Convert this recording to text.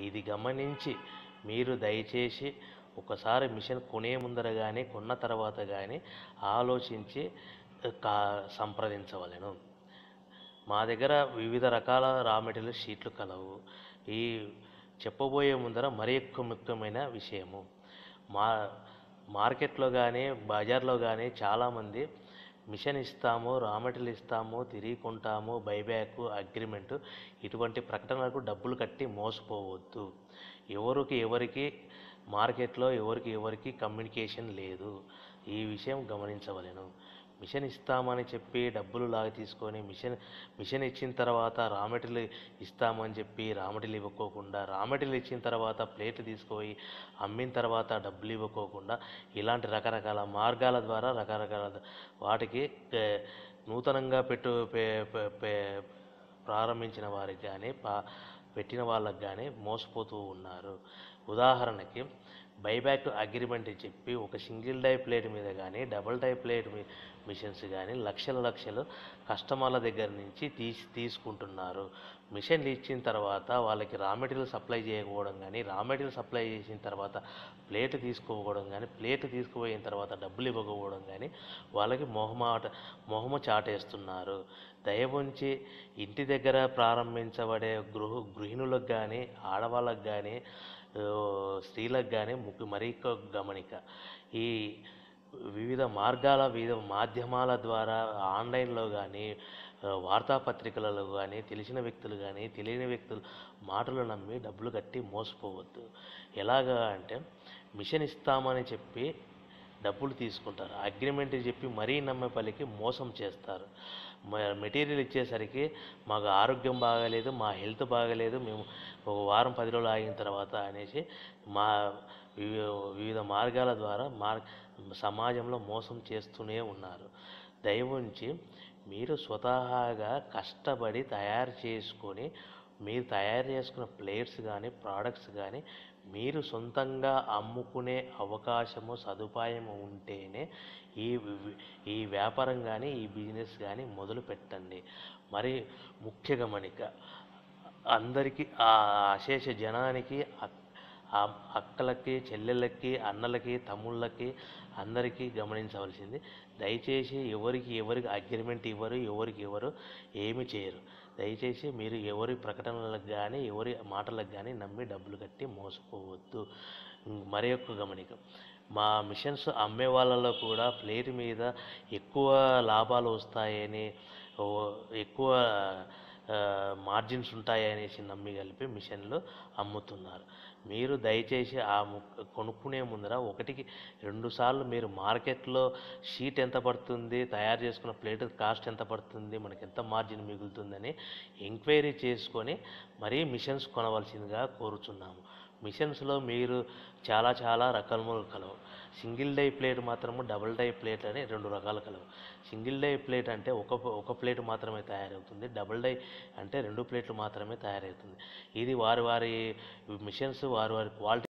ఇది గమనించి మీరు దయచేసి ఒకసారి మిషన్ కొనే ముందర కానీ కొన్న తర్వాత కానీ ఆలోచించి కా సంప్రదించవలెను మా దగ్గర వివిధ రకాల రా మెటీరియల్ షీట్లు కలవు ఈ చెప్పబోయే ముందర మరి ఎక్కువ ముఖ్యమైన విషయము మా మార్కెట్లో కానీ బజార్లో కానీ చాలామంది మిషన్ ఇస్తాము రా మెటీరియల్ ఇస్తాము తిరిగి కొంటాము బైబ్యాక్ అగ్రిమెంట్ ఇటువంటి ప్రకటనలకు డబ్బులు కట్టి మోసపోవద్దు ఎవరికి ఎవరికి మార్కెట్లో ఎవరికి ఎవరికి కమ్యూనికేషన్ లేదు ఈ విషయం గమనించవలెను మిషన్ ఇస్తామని చెప్పి డబ్బులు లాగా తీసుకొని మిషన్ మిషన్ ఇచ్చిన తర్వాత రా మెటీరియల్ ఇస్తామని చెప్పి రా మెటీరియల్ ఇవ్వకోకుండా రా మెటీరియల్ ఇచ్చిన తర్వాత ప్లేట్లు తీసుకుపోయి అమ్మిన తర్వాత డబ్బులు ఇవ్వకోకుండా ఇలాంటి రకరకాల మార్గాల ద్వారా రకరకాల వాటికి ఏ, నూతనంగా పెట్టు పే- పే- పే- ప్రారంభించిన వారికి కానీ పా పెట్టిన వాళ్ళకి కానీ మోసపోతూ ఉన్నారు ఉదాహరణకి బైబ్యాక్ అగ్రిమెంట్ చెప్పి ఒక సింగిల్ డై ప్లేట్ మీద కానీ డబుల్ డై ప్లేట్ మీ మిషన్స్ కానీ లక్షల లక్షలు కస్టమర్ల దగ్గర నుంచి తీసి తీసుకుంటున్నారు మిషన్లు ఇచ్చిన తర్వాత వాళ్ళకి రా మెటీరియల్ సప్లై చేయకపోవడం కానీ రా మెటీరియల్ సప్లై చేసిన తర్వాత ప్లేట్ తీసుకోకపోవడం కానీ ప్లేట్ తీసుకుపోయిన తర్వాత డబ్బులు ఇవ్వకపోవడం కానీ వాళ్ళకి మొహమాట మొహమ చాటేస్తున్నారు దయవుంచి ఇంటి దగ్గర ప్రారంభించబడే గృహ గృహిణులకు కానీ ఆడవాళ్ళకు కానీ ఆ, స్త్రీలకు కానీ ముఖ్య మరీ ఎక్కువ గమనిక ఈ వివిధ మార్గాల వివిధ మాధ్యమాల ద్వారా ఆన్లైన్లో కానీ ఆ, వార్తాపత్రికలలో కానీ తెలిసిన వ్యక్తులు కానీ తెలియని వ్యక్తులు మాటలు నమ్మి డబ్బులు కట్టి మోసపోవద్దు ఎలాగా అంటే మిషన్ ఇస్తామని చెప్పి డబ్బులు తీసుకుంటారు అగ్రిమెంట్ చెప్పి మరీ నమ్మే పలికి మోసం చేస్తారు మ- మెటీరియల్ ఇచ్చేసరికి మాకు ఆరోగ్యం బాగాలేదు మా హెల్త్ బాగాలేదు మేము ఒక వారం పది రోజులు ఆగిన తర్వాత అనేసి మా వివి- వివిధ మార్గాల ద్వారా మార్ సమాజంలో మోసం చేస్తూనే ఉన్నారు దయవుంచి మీరు స్వతహాగా కష్టపడి తయారు చేసుకొని మీరు తయారు చేసుకున్న ప్లేట్స్ కానీ ప్రోడక్ట్స్ కానీ మీరు సొంతంగా అమ్ముకునే అవకాశము సదుపాయము ఉంటేనే ఈ వి- ఈ వ్యాపారం కానీ ఈ బిజినెస్ కానీ మొదలు పెట్టండి మరి ముఖ్య గమనిక అందరికీ ఆ అశేష జనానికి అక్- ఆ అక్కలకి చెల్లెళ్ళకి అన్నలకి తమ్ముళ్ళకి అందరికీ గమనించవలసింది దయచేసి ఎవరికి ఎవరికి అగ్రిమెంట్ ఇవ్వరు ఎవరికి ఎవరు ఏమి చేయరు దయచేసి మీరు ఎవరి ప్రకటనలకు కానీ ఎవరి మాటలకు కానీ నమ్మి డబ్బులు కట్టి మోసపోవద్దు మరి యొక్క గమనిక మా మిషన్స్ అమ్మే వాళ్ళలో కూడా ప్లేట్ మీద ఎక్కువ లాభాలు వస్తాయని ఓ ఎక్కువ ఆ, మార్జిన్స్ ఉంటాయనేసి నమ్మి కలిపి మిషన్లు అమ్ముతున్నారు మీరు దయచేసి ఆ ము- కొనుక్కునే ముందర ఒకటికి రెండు సార్లు మీరు మార్కెట్లో షీట్ ఎంత పడుతుంది తయారు చేసుకున్న ప్లేట్ కాస్ట్ ఎంత పడుతుంది మనకి ఎంత మార్జిన్ మిగులుతుందని ఎంక్వైరీ చేసుకొని మరీ మిషన్స్ కొనవలసిందిగా కోరుచున్నాము మిషన్స్లో మీరు చాలా చాలా రకాలు కలవు సింగిల్ డై ప్లేట్ మాత్రము డబుల్ డై ప్లేట్ అని రెండు రకాలు కలవు సింగిల్ డై ప్లేట్ అంటే ఒక ఒక ప్లేట్ మాత్రమే తయారవుతుంది డబుల్ డై అంటే రెండు ప్లేట్లు మాత్రమే తయారవుతుంది ఇది వారి వారి మిషన్స్ వారి వారి క్వాలిటీ